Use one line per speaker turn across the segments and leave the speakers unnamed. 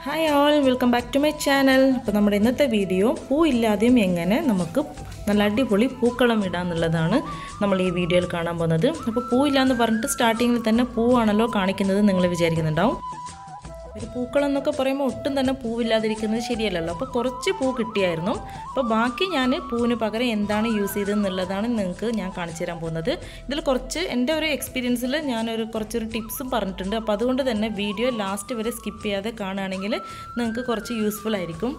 hi all welcome back to my channel അപ്പോൾ നമ്മുടെ ഇന്നത്തെ വീഡിയോ പൂ ഇല്ലാതെയും എങ്ങനെ നമുക്ക് നല്ല അടിപൊളി പൂക്കളം ഇടാന്നുള്ളതാണ് നമ്മൾ ഈ വീഡിയോയിൽ കാണാൻ പോകുന്നത് അപ്പോൾ പൂ ഇല്ലാന്ന് പറഞ്ഞിട്ട് സ്റ്റാർട്ടിങ്ങിൽ തന്നെ പൂവാണല്ലോ കാണിക്കുന്നത് നിങ്ങൾ വിചാരിക്കുന്നുണ്ടാവും ഒരു പൂക്കളം എന്നൊക്കെ പറയുമ്പോൾ ഒട്ടും തന്നെ പൂവില്ലാതിരിക്കുന്നത് ശരിയല്ലല്ലോ അപ്പോൾ കുറച്ച് പൂ കിട്ടിയായിരുന്നു അപ്പോൾ ബാക്കി ഞാൻ പൂവിന് പകരം എന്താണ് യൂസ് ചെയ്തതെന്നുള്ളതാണ് നിങ്ങൾക്ക് ഞാൻ കാണിച്ചു തരാൻ പോകുന്നത് ഇതിൽ കുറച്ച് എൻ്റെ ഒരു എക്സ്പീരിയൻസിൽ ഞാനൊരു കുറച്ചൊരു ടിപ്സും പറഞ്ഞിട്ടുണ്ട് അപ്പോൾ അതുകൊണ്ട് തന്നെ വീഡിയോ ലാസ്റ്റ് വരെ സ്കിപ്പ് ചെയ്യാതെ കാണുകയാണെങ്കിൽ നിങ്ങൾക്ക് കുറച്ച് യൂസ്ഫുൾ ആയിരിക്കും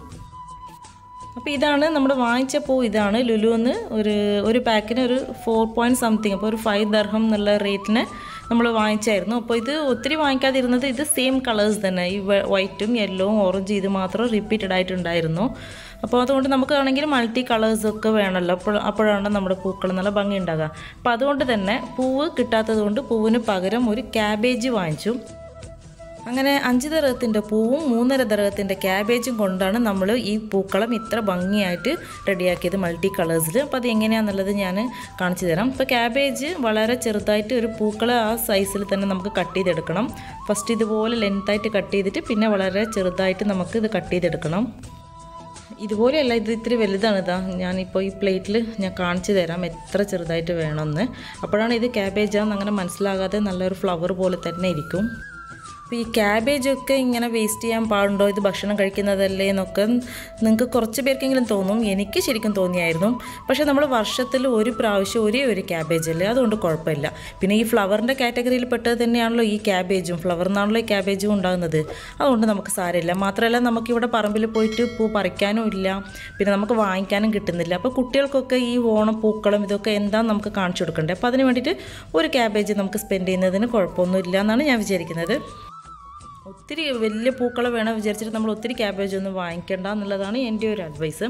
അപ്പോൾ ഇതാണ് നമ്മൾ വാങ്ങിച്ച പൂ ഇതാണ് ലുലുന്ന് ഒരു ഒരു പാക്കിന് ഒരു ഫോർ പോയിൻറ്റ് സംതിങ് അപ്പോൾ ഒരു ഫൈവ് ദർഹം എന്നുള്ള റേറ്റിന് നമ്മൾ വാങ്ങിച്ചായിരുന്നു അപ്പോൾ ഇത് ഒത്തിരി വാങ്ങിക്കാതിരുന്നത് ഇത് സെയിം കളേഴ്സ് തന്നെ ഈ വൈറ്റും യെല്ലോവും ഓറഞ്ച് ഇത് മാത്രം റിപ്പീറ്റഡ് ആയിട്ടുണ്ടായിരുന്നു അപ്പോൾ അതുകൊണ്ട് നമുക്കാണെങ്കിൽ മൾട്ടി കളേഴ്സൊക്കെ വേണമല്ലോ അപ്പോൾ അപ്പോഴാണ് നമ്മുടെ പൂക്കൾ നല്ല ഭംഗി ഉണ്ടാകുക അപ്പോൾ അതുകൊണ്ട് തന്നെ പൂവ് കിട്ടാത്തത് കൊണ്ട് പൂവിന് പകരം ഒരു ക്യാബേജ് വാങ്ങിച്ചു അങ്ങനെ അഞ്ച് ദർഹത്തിൻ്റെ പൂവും മൂന്നര ദർഹത്തിൻ്റെ ക്യാബേജും കൊണ്ടാണ് നമ്മൾ ഈ പൂക്കളം ഇത്ര ഭംഗിയായിട്ട് റെഡിയാക്കിയത് മൾട്ടി കളേഴ്സിൽ അപ്പോൾ അത് എങ്ങനെയാണെന്നുള്ളത് ഞാൻ കാണിച്ചു തരാം ഇപ്പോൾ ക്യാബേജ് വളരെ ചെറുതായിട്ട് ഒരു പൂക്കള ആ സൈസിൽ തന്നെ നമുക്ക് കട്ട് ചെയ്തെടുക്കണം ഫസ്റ്റ് ഇതുപോലെ ലെങ്തായിട്ട് കട്ട് ചെയ്തിട്ട് പിന്നെ വളരെ ചെറുതായിട്ട് നമുക്ക് ഇത് കട്ട് ചെയ്തെടുക്കണം ഇതുപോലെയല്ല ഇത് ഇത്തിരി വലുതാണ് ഇതാ ഞാനിപ്പോൾ ഈ പ്ലേറ്റിൽ ഞാൻ കാണിച്ചു തരാം എത്ര ചെറുതായിട്ട് വേണമെന്ന് അപ്പോഴാണ് ഇത് ക്യാബേജാന്ന് അങ്ങനെ മനസ്സിലാകാതെ നല്ലൊരു ഫ്ലവർ പോലെ തന്നെ ഇരിക്കും അപ്പോൾ ഈ ക്യാബേജൊക്കെ ഇങ്ങനെ വേസ്റ്റ് ചെയ്യാൻ പാടുണ്ടോ ഇത് ഭക്ഷണം കഴിക്കുന്നതല്ലേ എന്നൊക്കെ നിങ്ങൾക്ക് കുറച്ച് പേർക്കെങ്കിലും തോന്നും എനിക്ക് ശരിക്കും തോന്നിയായിരുന്നു പക്ഷേ നമ്മൾ വർഷത്തിൽ ഒരു പ്രാവശ്യം ഒരേ ഒരു ക്യാബേജ് അല്ലേ അതുകൊണ്ട് കുഴപ്പമില്ല പിന്നെ ഈ ഫ്ലവറിൻ്റെ കാറ്റഗറിയിൽ പെട്ടത് തന്നെയാണല്ലോ ഈ ക്യാബേജും ഫ്ലവറിനാണല്ലോ ഈ ക്യാബേജും ഉണ്ടാകുന്നത് അതുകൊണ്ട് നമുക്ക് സാരമില്ല മാത്രമല്ല നമുക്കിവിടെ പറമ്പിൽ പോയിട്ട് പൂ പറിക്കാനും ഇല്ല പിന്നെ നമുക്ക് വാങ്ങിക്കാനും കിട്ടുന്നില്ല അപ്പോൾ കുട്ടികൾക്കൊക്കെ ഈ ഓണം പൂക്കളം ഇതൊക്കെ എന്താണെന്ന് നമുക്ക് കാണിച്ചു കൊടുക്കണ്ടേ അപ്പോൾ അതിന് വേണ്ടിയിട്ട് ഒരു ക്യാബേജ് നമുക്ക് സ്പെൻഡ് ചെയ്യുന്നതിന് കുഴപ്പമൊന്നുമില്ല എന്നാണ് ഞാൻ വിചാരിക്കുന്നത് ഒത്തിരി വലിയ പൂക്കൾ വേണം വിചാരിച്ചിട്ട് നമ്മൾ ഒത്തിരി ക്യാബേജ് ഒന്നും വാങ്ങിക്കേണ്ട എന്നുള്ളതാണ് എൻ്റെ ഒരു അഡ്വൈസ്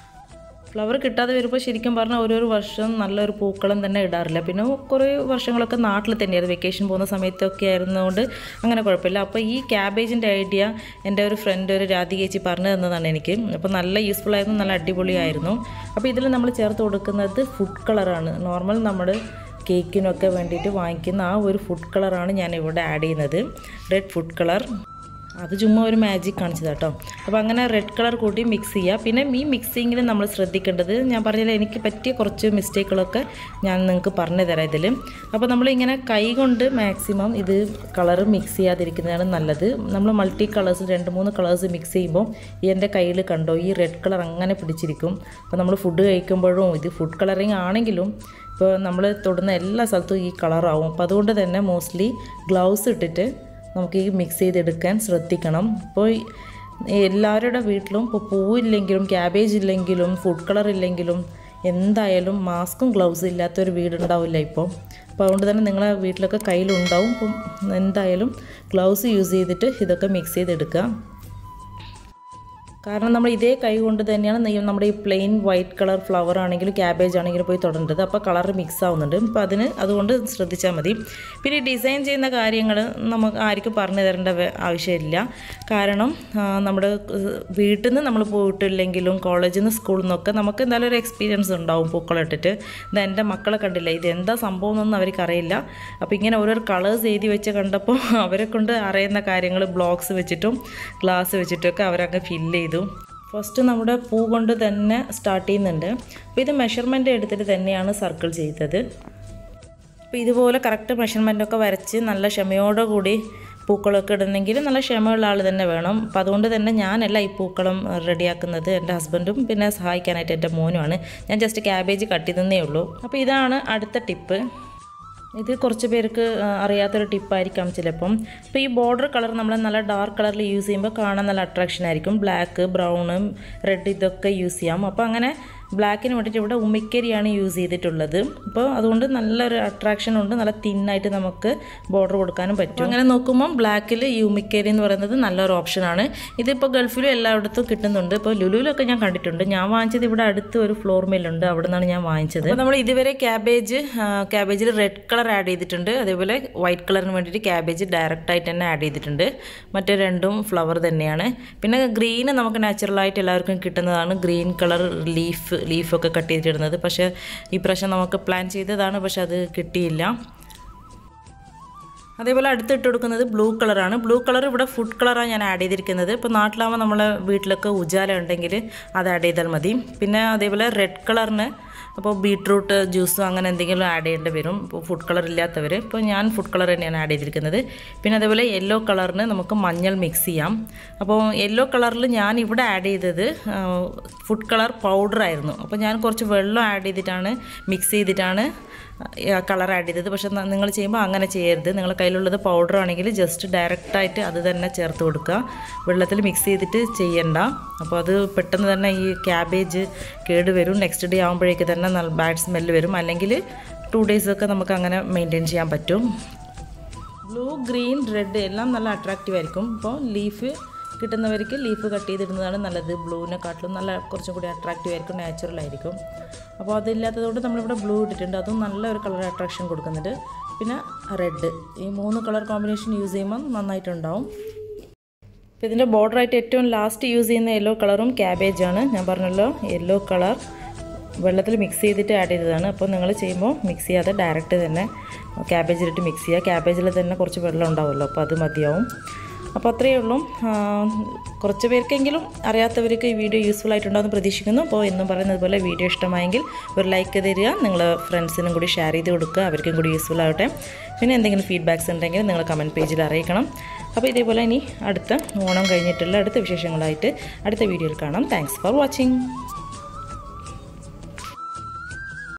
ഫ്ലവർ കിട്ടാതെ വരുമ്പോൾ ശരിക്കും പറഞ്ഞാൽ ഓരോരോ വർഷം നല്ലൊരു പൂക്കളം തന്നെ ഇടാറില്ല പിന്നെ കുറേ വർഷങ്ങളൊക്കെ നാട്ടിൽ തന്നെയായിരുന്നു വെക്കേഷൻ പോകുന്ന സമയത്തൊക്കെ ആയിരുന്നതുകൊണ്ട് അങ്ങനെ കുഴപ്പമില്ല അപ്പോൾ ഈ ക്യാബേജിൻ്റെ ഐഡിയ എൻ്റെ ഒരു ഫ്രണ്ട് ഒരു രാധിക ചേച്ചി പറഞ്ഞു തന്നതാണ് എനിക്ക് അപ്പോൾ നല്ല യൂസ്ഫുൾ ആയിരുന്നു നല്ല അടിപൊളിയായിരുന്നു അപ്പോൾ ഇതിൽ നമ്മൾ ചേർത്ത് കൊടുക്കുന്നത് ഫുഡ് കളറാണ് നോർമൽ നമ്മൾ കേക്കിനൊക്കെ വേണ്ടിയിട്ട് വാങ്ങിക്കുന്ന ആ ഒരു ഫുഡ് കളറാണ് ഞാൻ ഇവിടെ ആഡ് ചെയ്യുന്നത് റെഡ് ഫുഡ് കളർ അത് ചുമ്മാ ഒരു മാജിക് കാണിച്ചത് കേട്ടോ അപ്പോൾ അങ്ങനെ റെഡ് കളർ കൂട്ടി മിക്സ് ചെയ്യുക പിന്നെ ഈ മിക്സിങ്ങിൽ നമ്മൾ ശ്രദ്ധിക്കേണ്ടത് ഞാൻ പറഞ്ഞില്ല എനിക്ക് പറ്റിയ കുറച്ച് മിസ്റ്റേക്കുകളൊക്കെ ഞാൻ നിങ്ങൾക്ക് പറഞ്ഞു തരാം ഇതിൽ അപ്പോൾ നമ്മളിങ്ങനെ കൈ കൊണ്ട് മാക്സിമം ഇത് കളർ മിക്സ് ചെയ്യാതിരിക്കുന്നതാണ് നല്ലത് നമ്മൾ മൾട്ടി കളേഴ്സ് രണ്ട് മൂന്ന് കളേഴ്സ് മിക്സ് ചെയ്യുമ്പോൾ ഈ എൻ്റെ കയ്യിൽ കണ്ടോ ഈ റെഡ് കളർ അങ്ങനെ പിടിച്ചിരിക്കും അപ്പോൾ നമ്മൾ ഫുഡ് കഴിക്കുമ്പോഴും ഇത് ഫുഡ് കളറിങ് ആണെങ്കിലും ഇപ്പോൾ നമ്മൾ തൊടുന്ന എല്ലാ സ്ഥലത്തും ഈ കളറാവും അപ്പോൾ അതുകൊണ്ട് തന്നെ മോസ്റ്റ്ലി ഗ്ലൗസ് ഇട്ടിട്ട് നമുക്ക് ഈ മിക്സ് ചെയ്തെടുക്കാൻ ശ്രദ്ധിക്കണം ഇപ്പോൾ എല്ലാവരുടെ വീട്ടിലും ഇപ്പോൾ പൂവില്ലെങ്കിലും ക്യാബേജ് ഇല്ലെങ്കിലും ഫുഡ് കളർ ഇല്ലെങ്കിലും എന്തായാലും മാസ്കും ഗ്ലൗസും ഇല്ലാത്തൊരു വീടുണ്ടാവില്ല ഇപ്പോൾ അപ്പോൾ അതുകൊണ്ട് തന്നെ നിങ്ങളെ വീട്ടിലൊക്കെ കയ്യിലുണ്ടാവും അപ്പം എന്തായാലും ഗ്ലൗസ് യൂസ് ചെയ്തിട്ട് ഇതൊക്കെ മിക്സ് ചെയ്തെടുക്കുക കാരണം നമ്മൾ ഇതേ കൈ കൊണ്ട് തന്നെയാണ് നെയ്യും നമ്മുടെ ഈ പ്ലെയിൻ വൈറ്റ് കളർ ഫ്ലവർ ആണെങ്കിലും ക്യാബേജ് ആണെങ്കിലും പോയി തൊടേണ്ടത് അപ്പോൾ കളർ മിക്സ് ആവുന്നുണ്ട് അപ്പോൾ അതിന് അതുകൊണ്ട് ശ്രദ്ധിച്ചാൽ മതി പിന്നെ ഡിസൈൻ ചെയ്യുന്ന കാര്യങ്ങൾ നമുക്ക് ആർക്കും പറഞ്ഞു തരേണ്ട ആവശ്യമില്ല കാരണം നമ്മുടെ വീട്ടിൽ നിന്ന് നമ്മൾ പോയിട്ടില്ലെങ്കിലും കോളേജിൽ നിന്ന് സ്കൂളിൽ നിന്നൊക്കെ നമുക്ക് എന്തായാലും ഒരു എക്സ്പീരിയൻസ് ഉണ്ടാവും പൂക്കളിട്ടിട്ട് ഇത് എൻ്റെ മക്കളെ കണ്ടില്ല ഇത് എന്താ സംഭവം എന്നൊന്നും അവർക്ക് അറിയില്ല അപ്പോൾ ഇങ്ങനെ ഓരോരോ കളേഴ്സ് എഴുതി വെച്ച് കണ്ടപ്പോൾ അവരെ കൊണ്ട് അറിയുന്ന കാര്യങ്ങൾ ബ്ലോക്സ് വെച്ചിട്ടും ഗ്ലാസ് വെച്ചിട്ടൊക്കെ അവരങ്ങ് ഫില്ല് ചെയ്തു ഫസ്റ്റ് നമ്മുടെ പൂ കൊണ്ട് തന്നെ സ്റ്റാർട്ട് ചെയ്യുന്നുണ്ട് അപ്പോൾ ഇത് മെഷർമെൻറ്റ് എടുത്തിട്ട് തന്നെയാണ് സർക്കിൾ ചെയ്തത് അപ്പോൾ ഇതുപോലെ കറക്റ്റ് മെഷർമെൻറ്റൊക്കെ വരച്ച് നല്ല ക്ഷമയോടെ കൂടി പൂക്കളൊക്കെ ഇടണമെങ്കിൽ നല്ല ക്ഷമയുള്ള ആൾ തന്നെ വേണം അപ്പോൾ അതുകൊണ്ട് തന്നെ ഞാനല്ല ഈ പൂക്കളം റെഡിയാക്കുന്നത് എൻ്റെ ഹസ്ബൻഡും പിന്നെ സഹായിക്കാനായിട്ട് എൻ്റെ മോനുമാണ് ഞാൻ ജസ്റ്റ് ക്യാബേജ് കട്ട് ചെയ്തതേ ഉള്ളൂ അപ്പോൾ ഇതാണ് അടുത്ത ടിപ്പ് ഇത് കുറച്ച് പേർക്ക് അറിയാത്തൊരു ടിപ്പായിരിക്കാം ചിലപ്പം ഇപ്പോൾ ഈ ബോർഡർ കളർ നമ്മൾ നല്ല ഡാർക്ക് കളറിൽ യൂസ് ചെയ്യുമ്പോൾ കാണാൻ നല്ല അട്രാക്ഷൻ ആയിരിക്കും ബ്ലാക്ക് ബ്രൗണും റെഡ് ഇതൊക്കെ യൂസ് ചെയ്യാം അപ്പോൾ അങ്ങനെ ബ്ലാക്കിന് വേണ്ടിയിട്ട് ഇവിടെ ഉമ്മിക്കരിയാണ് യൂസ് ചെയ്തിട്ടുള്ളത് അപ്പോൾ അതുകൊണ്ട് നല്ലൊരു അട്രാക്ഷൻ ഉണ്ട് നല്ല തിന്നായിട്ട് നമുക്ക് ബോർഡർ കൊടുക്കാനും പറ്റും അങ്ങനെ നോക്കുമ്പോൾ ബ്ലാക്കിൽ ഈ ഉമ്മിക്കരി എന്ന് പറയുന്നത് നല്ലൊരു ഓപ്ഷനാണ് ഇതിപ്പോൾ ഗൾഫിലും എല്ലായിടത്തും കിട്ടുന്നുണ്ട് ഇപ്പോൾ ലുലുവിലൊക്കെ ഞാൻ കണ്ടിട്ടുണ്ട് ഞാൻ വാങ്ങിച്ചത് ഇവിടെ അടുത്ത് ഒരു ഫ്ലോർ മില്ലുണ്ട് അവിടെ നിന്നാണ് ഞാൻ വാങ്ങിച്ചത് അപ്പോൾ നമ്മൾ ഇതുവരെ ക്യാബേജ് ക്യാബേജിൽ റെഡ് കളർ ആഡ് ചെയ്തിട്ടുണ്ട് അതേപോലെ വൈറ്റ് കളറിന് വേണ്ടിയിട്ട് ക്യാബേജ് ഡയറക്റ്റ് ആയിട്ട് തന്നെ ആഡ് ചെയ്തിട്ടുണ്ട് മറ്റേ രണ്ടും ഫ്ലവർ തന്നെയാണ് പിന്നെ ഗ്രീന് നമുക്ക് നാച്ചുറലായിട്ട് എല്ലാവർക്കും കിട്ടുന്നതാണ് ഗ്രീൻ കളർ ലീഫ് ലീഫൊക്കെ കട്ട് ചെയ്തിടുന്നത് പക്ഷേ ഈ പ്രാവശ്യം നമുക്ക് പ്ലാൻ ചെയ്തതാണ് പക്ഷെ അത് കിട്ടിയില്ല അതേപോലെ അടുത്ത് ഇട്ട് കൊടുക്കുന്നത് ബ്ലൂ കളറാണ് ബ്ലൂ കളർ ഇവിടെ ഫുഡ് കളറാണ് ഞാൻ ആഡ് ചെയ്തിരിക്കുന്നത് ഇപ്പോൾ നാട്ടിലാകുമ്പോൾ നമ്മളെ വീട്ടിലൊക്കെ ഉജാല ഉണ്ടെങ്കിൽ അത് ആഡ് ചെയ്താൽ മതി പിന്നെ അതേപോലെ റെഡ് കളറിന് അപ്പോൾ ബീട്രൂട്ട് ജ്യൂസും അങ്ങനെ എന്തെങ്കിലും ആഡ് ചെയ്യേണ്ടി വരും ഇപ്പോൾ ഫുഡ് കളർ ഇല്ലാത്തവർ ഇപ്പോൾ ഞാൻ ഫുഡ് കളർ തന്നെയാണ് ആഡ് ചെയ്തിരിക്കുന്നത് പിന്നെ അതേപോലെ യെല്ലോ കളറിന് നമുക്ക് മഞ്ഞൾ മിക്സ് ചെയ്യാം അപ്പോൾ യെല്ലോ കളറിൽ ഞാൻ ഇവിടെ ആഡ് ചെയ്തത് ഫുഡ് കളർ പൗഡർ ആയിരുന്നു അപ്പോൾ ഞാൻ കുറച്ച് വെള്ളം ആഡ് ചെയ്തിട്ടാണ് മിക്സ് ചെയ്തിട്ടാണ് കളർ ആഡ് ചെയ്തത് പക്ഷേ നിങ്ങൾ ചെയ്യുമ്പോൾ അങ്ങനെ ചെയ്യരുത് നിങ്ങളുടെ കയ്യിലുള്ളത് പൗഡർ ആണെങ്കിൽ ജസ്റ്റ് ഡയറക്റ്റായിട്ട് അത് തന്നെ ചേർത്ത് കൊടുക്കുക വെള്ളത്തിൽ മിക്സ് ചെയ്തിട്ട് ചെയ്യണ്ട അപ്പോൾ അത് പെട്ടെന്ന് തന്നെ ഈ ക്യാബേജ് കേട് വരും നെക്സ്റ്റ് ഡേ ആകുമ്പോഴേക്ക് തന്നെ നല്ല ബാഡ് സ്മെല്ല് വരും അല്ലെങ്കിൽ ടു ഡേയ്സൊക്കെ നമുക്ക് അങ്ങനെ മെയിൻറ്റെയിൻ ചെയ്യാൻ പറ്റും ബ്ലൂ ഗ്രീൻ റെഡ് എല്ലാം നല്ല അട്രാക്റ്റീവ് ആയിരിക്കും ഇപ്പോൾ ലീഫ് കിട്ടുന്നവർക്ക് ലീഫ് കട്ട് ചെയ്തിടുന്നതാണ് നല്ലത് ബ്ലൂവിനെക്കാട്ടിലും നല്ല കുറച്ചും കൂടി അട്രാക്റ്റീവ് ആയിരിക്കും നാച്ചുറൽ ആയിരിക്കും അപ്പോൾ അതില്ലാത്തതുകൊണ്ട് നമ്മളിവിടെ ബ്ലൂ ഇട്ടിട്ടുണ്ട് അതും നല്ല ഒരു കളർ അട്രാക്ഷൻ കൊടുക്കുന്നുണ്ട് പിന്നെ റെഡ് ഈ മൂന്ന് കളർ കോമ്പിനേഷൻ യൂസ് ചെയ്യുമ്പോൾ നന്നായിട്ടുണ്ടാവും അപ്പോൾ ഇതിൻ്റെ ബോർഡറായിട്ട് ഏറ്റവും ലാസ്റ്റ് യൂസ് ചെയ്യുന്ന യെല്ലോ കളറും ക്യാബേജാണ് ഞാൻ പറഞ്ഞല്ലോ യെല്ലോ കളർ വെള്ളത്തിൽ മിക്സ് ചെയ്തിട്ട് ആഡ് ചെയ്തതാണ് അപ്പോൾ നിങ്ങൾ ചെയ്യുമ്പോൾ മിക്സ് ചെയ്യാതെ ഡയറക്റ്റ് തന്നെ ക്യാബേജിലിട്ട് മിക്സ് ചെയ്യുക ക്യാബേജിൽ തന്നെ കുറച്ച് വെള്ളം ഉണ്ടാവുമല്ലോ അപ്പോൾ അത് മതിയാവും അപ്പോൾ അത്രയേ ഉള്ളൂ ആ, കുറച്ച് പേർക്കെങ്കിലും അറിയാത്തവർക്ക് ഈ വീഡിയോ യൂസ്ഫുൾ ആയിട്ടുണ്ടാകുമെന്ന് പ്രതീക്ഷിക്കുന്നു അപ്പോൾ എന്നും പറയുന്നത് പോലെ വീഡിയോ ഇഷ്ടമായെങ്കിൽ ഒരു ലൈക്ക് തരിക നിങ്ങൾ ഫ്രണ്ട്സിനും കൂടി ഷെയർ ചെയ്ത് കൊടുക്കുക അവർക്കും കൂടി യൂസ്ഫുൾ ആവട്ടെ പിന്നെ എന്തെങ്കിലും ഫീഡ്ബാക്സ് ഉണ്ടെങ്കിൽ നിങ്ങൾ കമൻറ്റ് പേജിൽ അറിയിക്കണം അപ്പോൾ ഇതേപോലെ ഇനി അടുത്ത ഓണം കഴിഞ്ഞിട്ടുള്ള അടുത്ത വിശേഷങ്ങളായിട്ട് അടുത്ത വീഡിയോയിൽ കാണാം താങ്ക്സ് ഫോർ വാച്ചിങ്